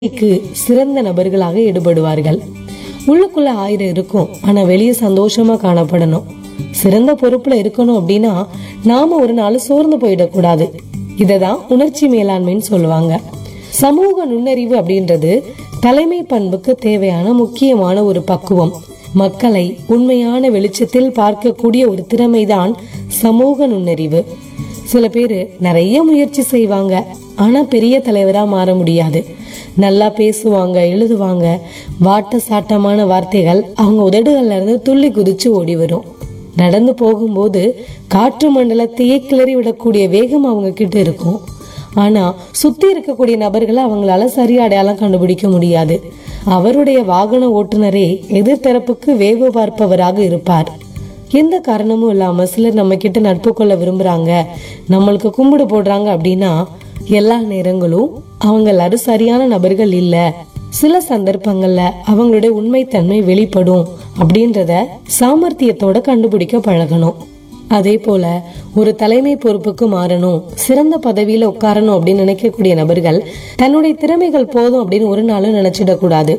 க்கு சிறந்த நபர்களாக ஈடுபடுவார்கள் உள்ளுக்குள்ள ஆயிரம் இருக்கும் ஆனா வெளியே சந்தோஷமா காணப்படணும் சிறந்த பொறுப்புல இருக்கணும் அப்படின்னா நாம ஒரு நாள் சோர்ந்து போயிடக்கூடாது இததான் உணர்ச்சி மேலாண்மைன்னு சொல்லுவாங்க சமூக நுண்ணறிவு அப்படின்றது தலைமை பண்புக்கு தேவையான முக்கியமான ஒரு பக்குவம் மக்களை உண்மையான வெளிச்சத்தில் பார்க்கக்கூடிய ஒரு திறமைதான் சமூக நுண்ணறிவு சில பேர் நிறைய முயற்சி செய்வாங்க ஆனா பெரிய தலைவரா மாற முடியாது நல்லா பேசுவாங்க எழுதுவாங்க வாட்ட சாட்டமான வார்த்தைகள் அவங்க உதடுகள்ல இருந்து துள்ளி குதிச்சு ஓடி வரும் நடந்து போகும்போது காற்று மண்டலத்தையே கிளறி விடக்கூடிய வேகம் அவங்க கிட்ட இருக்கும் ஆனா சுத்தி இருக்கக்கூடிய நபர்களை அவங்களால சரியா அடையாளம் கண்டுபிடிக்க முடியாது அவருடைய வாகன ஓட்டுநரே எதிர்த்தரப்புக்கு வேவு பார்ப்பவராக இருப்பார் எந்த காரணமும் இல்லாம சிலர் நம்ம கிட்ட நட்பு கொள்ள விரும்புறாங்க நம்மளுக்கு கும்பிடு போடுறாங்க அப்படின்னா எல்லா நேரங்களும் அவங்க எல்லாரும் சரியான நபர்கள் இல்ல சில சந்தர்ப்பங்கள்ல அவங்களுடைய உண்மைத்தன்மை வெளிப்படும் அப்படின்றத சாமர்த்தியத்தோட கண்டுபிடிக்க பழகணும் அதே போல ஒரு தலைமை பொறுப்புக்கு மாறணும் சிறந்த பதவியில உட்காரணும் அப்படின்னு நினைக்கக்கூடிய நபர்கள் தன்னுடைய திறமைகள் போதும் அப்படின்னு ஒரு நாளும் நினைச்சிடக்கூடாது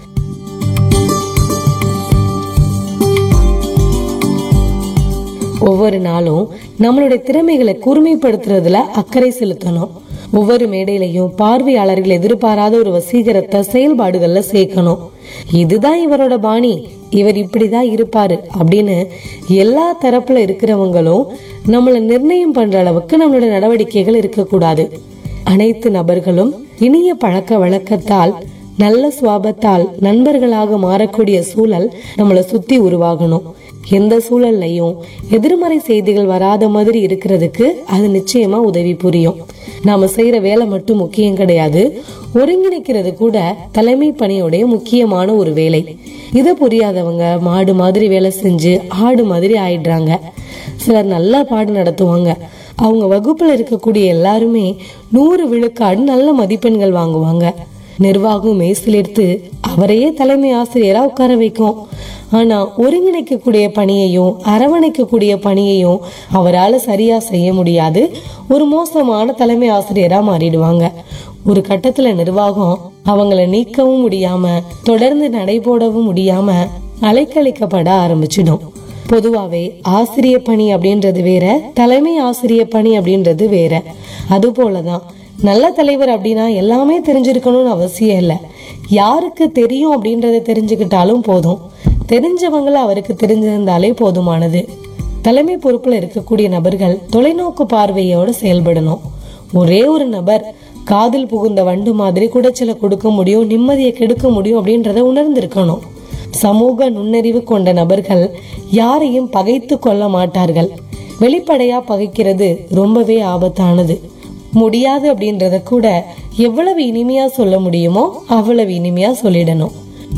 ஒவ்வொரு நாளும் நம்மளுடைய திறமைகளை கூர்மைப்படுத்துறதுல அக்கறை செலுத்தணும் ஒவ்வொரு மேடையிலையும் பார்வையாளர்கள் எதிர்பாராத ஒரு வசீகரத்தை செயல்பாடுகள்ல சேர்க்கணும் இதுதான் இவரோட பாணி இவர் இப்படிதான் இருப்பாரு அப்படின்னு எல்லா தரப்புல இருக்கிறவங்களும் நம்மள நிர்ணயம் பண்ற அளவுக்கு நம்மளோட நடவடிக்கைகள் இருக்கக்கூடாது அனைத்து நபர்களும் இனிய பழக்க வழக்கத்தால் நல்ல சுவாபத்தால் நண்பர்களாக மாறக்கூடிய சூழல் நம்மளை சுத்தி உருவாகணும் எந்த சூழல்லையும் எதிர்மறை செய்திகள் வராத மாதிரி இருக்கிறதுக்கு அது நிச்சயமா உதவி புரியும் நாம செய்யற வேலை மட்டும் முக்கியம் கிடையாது ஒருங்கிணைக்கிறது கூட தலைமை பணியோடைய முக்கியமான ஒரு வேலை இதை புரியாதவங்க மாடு மாதிரி வேலை செஞ்சு ஆடு மாதிரி ஆயிடுறாங்க சிலர் நல்லா பாடு நடத்துவாங்க அவங்க வகுப்புல இருக்கக்கூடிய எல்லாருமே நூறு விழுக்காடு நல்ல மதிப்பெண்கள் வாங்குவாங்க நிர்வாகம் மேசிலெடுத்து அவரையே தலைமை ஆசிரியரா உட்கார வைக்கும் ஆனா ஒருங்கிணைக்கக்கூடிய பணியையும் அரவணைக்கக்கூடிய பணியையும் அவரால் சரியா செய்ய முடியாது ஒரு மோசமான தலைமை ஆசிரியரா மாறிடுவாங்க ஒரு கட்டத்துல நிர்வாகம் அவங்கள நீக்கவும் முடியாம தொடர்ந்து நடைபோடவும் முடியாம அலைக்கழிக்கப்பட ஆரம்பிச்சிடும் பொதுவாவே ஆசிரிய பணி அப்படின்றது வேற தலைமை ஆசிரிய பணி அப்படின்றது வேற அது போலதான் நல்ல தலைவர் அப்படின்னா எல்லாமே தெரிஞ்சிருக்கணும்னு அவசியம் இல்லை யாருக்கு தெரியும் அப்படின்றத தெரிஞ்சுக்கிட்டாலும் போதும் தெரிஞ்சவங்கள அவருக்கு தெரிஞ்சிருந்தாலே போதுமானது தலைமை பொறுப்புல இருக்கக்கூடிய நபர்கள் தொலைநோக்கு பார்வையோட செயல்படணும் ஒரே ஒரு நபர் காதில் புகுந்த வண்டு மாதிரி குடைச்சலை கொடுக்க முடியும் நிம்மதியை கெடுக்க முடியும் அப்படின்றத உணர்ந்திருக்கணும் சமூக நுண்ணறிவு கொண்ட நபர்கள் யாரையும் பகைத்து கொள்ள மாட்டார்கள் வெளிப்படையா பகைக்கிறது ரொம்பவே ஆபத்தானது முடியாது அப்படின்றத கூட எவ்வளவு இனிமையா சொல்ல முடியுமோ அவ்வளவு இனிமையா சொல்லிடணும்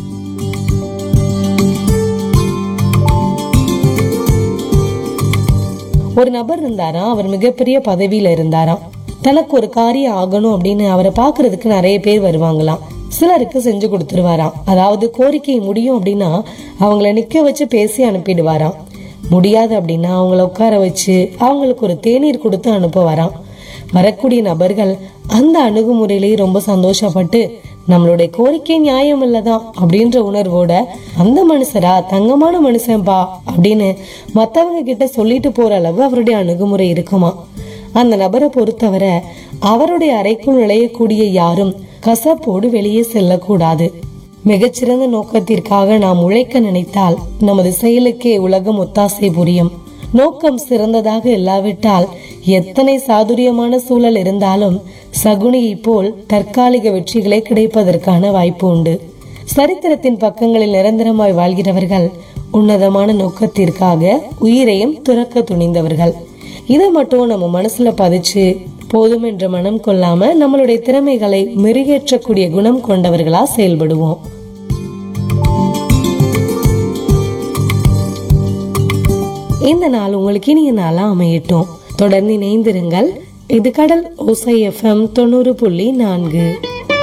ஒரு நபர் இருந்தாராம் அவர் மிகப்பெரிய பதவியில இருந்தாராம் தனக்கு ஒரு காரியம் ஆகணும் அப்படின்னு அவரை பாக்குறதுக்கு நிறைய பேர் வருவாங்களாம் சிலருக்கு செஞ்சு கொடுத்துருவாராம் அதாவது கோரிக்கை முடியும் அப்படின்னா அவங்கள நிக்க வச்சு பேசி அனுப்பிடுவாராம் முடியாது அப்படின்னா அவங்கள உட்கார வச்சு அவங்களுக்கு ஒரு தேநீர் கொடுத்து அனுப்புவாராம் வரக்கூடிய நபர்கள் அந்த அணுகுமுறையிலேயே ரொம்ப சந்தோஷப்பட்டு நம்மளுடைய கோரிக்கை நியாயம் இல்லதான் அப்படின்ற உணர்வோட அந்த மனுஷரா தங்கமான மனுஷன்பா அப்படின்னு மத்தவங்க கிட்ட சொல்லிட்டு போற அளவு அவருடைய அணுகுமுறை இருக்குமா அந்த நபரை பொறுத்தவரை அவருடைய அறைக்குள் நுழையக்கூடிய யாரும் கசப்போடு வெளியே செல்லக்கூடாது மிகச்சிறந்த நோக்கத்திற்காக நாம் உழைக்க நினைத்தால் நமது செயலுக்கே உலகம் ஒத்தாசை புரியும் நோக்கம் சிறந்ததாக இல்லாவிட்டால் எத்தனை சாதுரியமான சூழல் இருந்தாலும் சகுனியைப் போல் தற்காலிக வெற்றிகளே கிடைப்பதற்கான வாய்ப்பு உண்டு சரித்திரத்தின் பக்கங்களில் நிரந்தரமாய் வாழ்கிறவர்கள் உன்னதமான நோக்கத்திற்காக உயிரையும் துறக்க துணிந்தவர்கள் இதை மட்டும் நம்ம மனசுல பதிச்சு போதும் என்ற மனம் கொள்ளாம நம்மளுடைய திறமைகளை மெருகேற்றக்கூடிய குணம் கொண்டவர்களா செயல்படுவோம் இந்த நாள் உங்களுக்கு இனிய நாளா அமையட்டும் தொடர்ந்து இணைந்திருங்கள் இது கடல் ஓசை எஃப்எம் தொண்ணூறு புள்ளி நான்கு